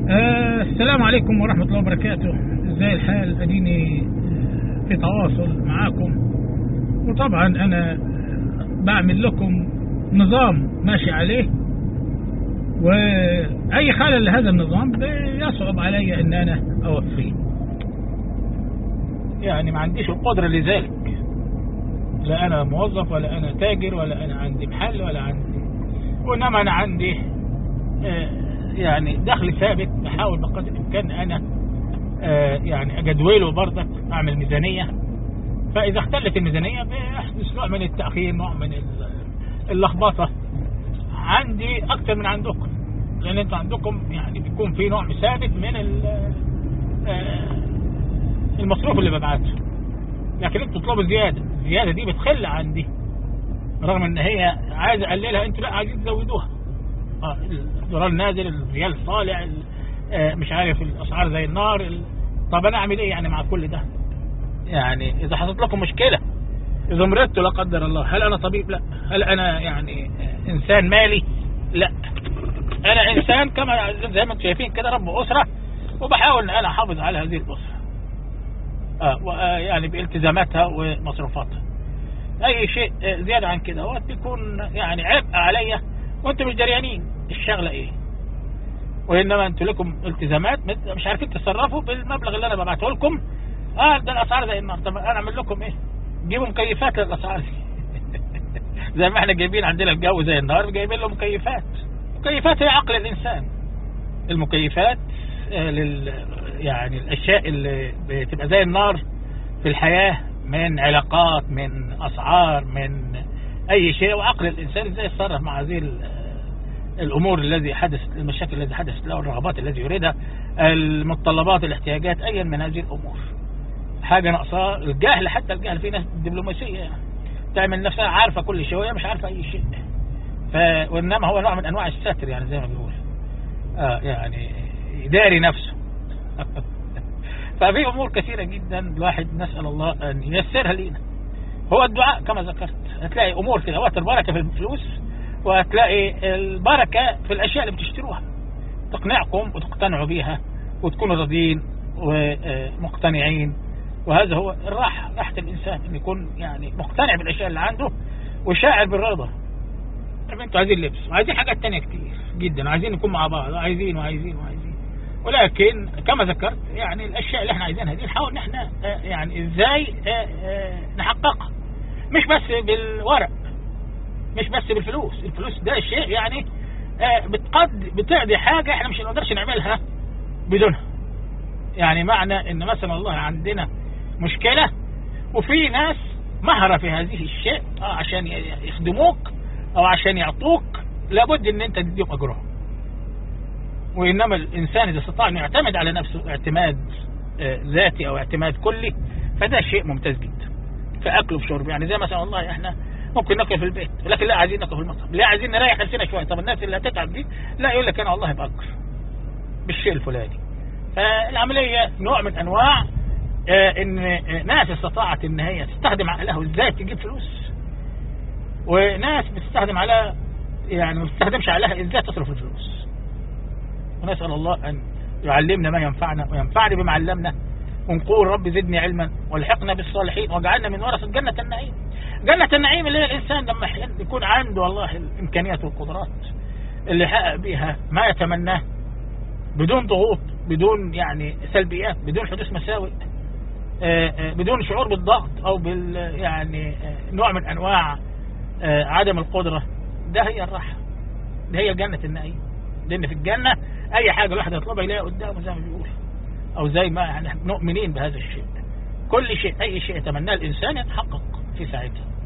آه السلام عليكم ورحمة الله وبركاته ازاي الحال اديني آه، في تواصل معاكم وطبعا انا بعمل لكم نظام ماشي عليه واي خلل لهذا النظام بيصعب علي ان انا اوفيه يعني ما عنديش القدرة لذلك لا انا موظف ولا انا تاجر ولا انا عندي محل ولا عندي وانما انا عندي آه، يعني دخل ثابت بحاول بقدر الامكان انا آه، يعني اجدوله برضك اعمل ميزانيه فاذا اختلت الميزانيه بيحدث نوع من التاخير نوع من ال- اللخبطه عندي اكتر من عندكم لان انتوا عندكم يعني بيكون في نوع ثابت من ال- آه، المصروف اللي ببعته لكن انتوا تطلبوا زياده الزياده دي بتخل عندي رغم ان هي عايز اقللها انتوا لا عايزين تزودوها آه، الدولار نازل الريال طالع ال- آه، مش عارف الاسعار زي النار ال- طب انا اعمل ايه يعني مع كل ده يعني اذا حصلت لكم مشكله اذا مرضت لا قدر الله هل انا طبيب لا هل انا يعني آه، انسان مالي لا انا انسان كما زي ما انتم شايفين كده رب اسره وبحاول ان انا احافظ على هذه الاسره آه و- آه، يعني بالتزاماتها ومصروفاتها اي شيء آه، زياده عن كده هو بيكون يعني عبء عليا وانتم مش دريانين الشغله ايه وانما انتوا لكم التزامات مت- مش عارفين تتصرفوا بالمبلغ اللي انا ببعته لكم اه ده الاسعار زي النار طب انا اعمل لكم ايه جيبوا مكيفات للاسعار دي زي ما احنا جايبين عندنا الجو زي النهار جايبين له مكيفات مكيفات هي عقل الانسان المكيفات آه، لل يعني الاشياء اللي بتبقى زي النار في الحياه من علاقات من اسعار من اي شيء وعقل الانسان ازاي يتصرف مع هذه ال- الامور الذي حدثت المشاكل التي حدثت له الرغبات التي يريدها المتطلبات الاحتياجات ايا من هذه الامور حاجه ناقصاه الجهل حتى الجهل في ناس دبلوماسيه يعني تعمل نفسها عارفه كل شيء وهي مش عارفه اي شيء ف وانما هو نوع من انواع الستر يعني زي ما بيقول آه يعني يداري نفسه ففي امور كثيره جدا الواحد نسال الله ان ييسرها لينا هو الدعاء كما ذكرت هتلاقي امور كده وقت البركه في الفلوس وهتلاقي البركه في الاشياء اللي بتشتروها تقنعكم وتقتنعوا بيها وتكونوا راضيين ومقتنعين وهذا هو الراحه راحه الانسان ان يكون يعني مقتنع بالاشياء اللي عنده وشاعر بالرضا طب انتوا عايزين لبس وعايزين حاجات تانية كتير جدا وعايزين نكون مع بعض وعايزين وعايزين وعايزين ولكن كما ذكرت يعني الاشياء اللي احنا عايزينها دي نحاول ان احنا آه، يعني ازاي آه، آه، نحققها مش بس بالورق مش بس بالفلوس الفلوس ده شيء يعني آه، بتقضي بتقضي حاجة احنا مش نقدرش نعملها بدونها يعني معنى ان مثلا والله عندنا مشكلة وفي ناس مهرة في هذه الشيء آه، عشان ي- يخدموك او عشان يعطوك لابد ان انت تديهم اجرهم وانما الانسان اذا استطاع انه يعتمد على نفسه اعتماد آه، ذاتي او اعتماد كلي فده شيء ممتاز جدا في اكله في شرب يعني زي مثلا والله احنا ممكن ناكل في البيت ولكن لا عايزين ناكل في المطعم لا عايزين نريح نفسنا شويه طب الناس اللي هتتعب دي لا يقول لك انا والله باكل بالشيء الفلاني فالعمليه نوع من انواع آه، ان آه، ناس استطاعت ان هي تستخدم عقلها ازاي تجيب فلوس وناس بتستخدم على يعني ما بتستخدمش عقلها ازاي تصرف الفلوس ونسال الله ان يعلمنا ما ينفعنا وينفعني بما علمنا ونقول رب زدني علما والحقنا بالصالحين واجعلنا من ورثة جنة النعيم جنة النعيم اللي هي الإنسان لما يكون عنده والله الإمكانيات والقدرات اللي يحقق بيها ما يتمناه بدون ضغوط بدون يعني سلبيات بدون حدوث مساوئ آه، آه، بدون شعور بالضغط أو بال يعني آه، نوع من أنواع آه، عدم القدرة ده هي الراحة ده هي جنة النعيم لأن في الجنة أي حاجة الواحد يطلبها يلاقيها قدامه زي ما بيقول أو زي ما يعني مؤمنين بهذا الشيء كل شيء أي شيء يتمناه الإنسان يتحقق في ساعتها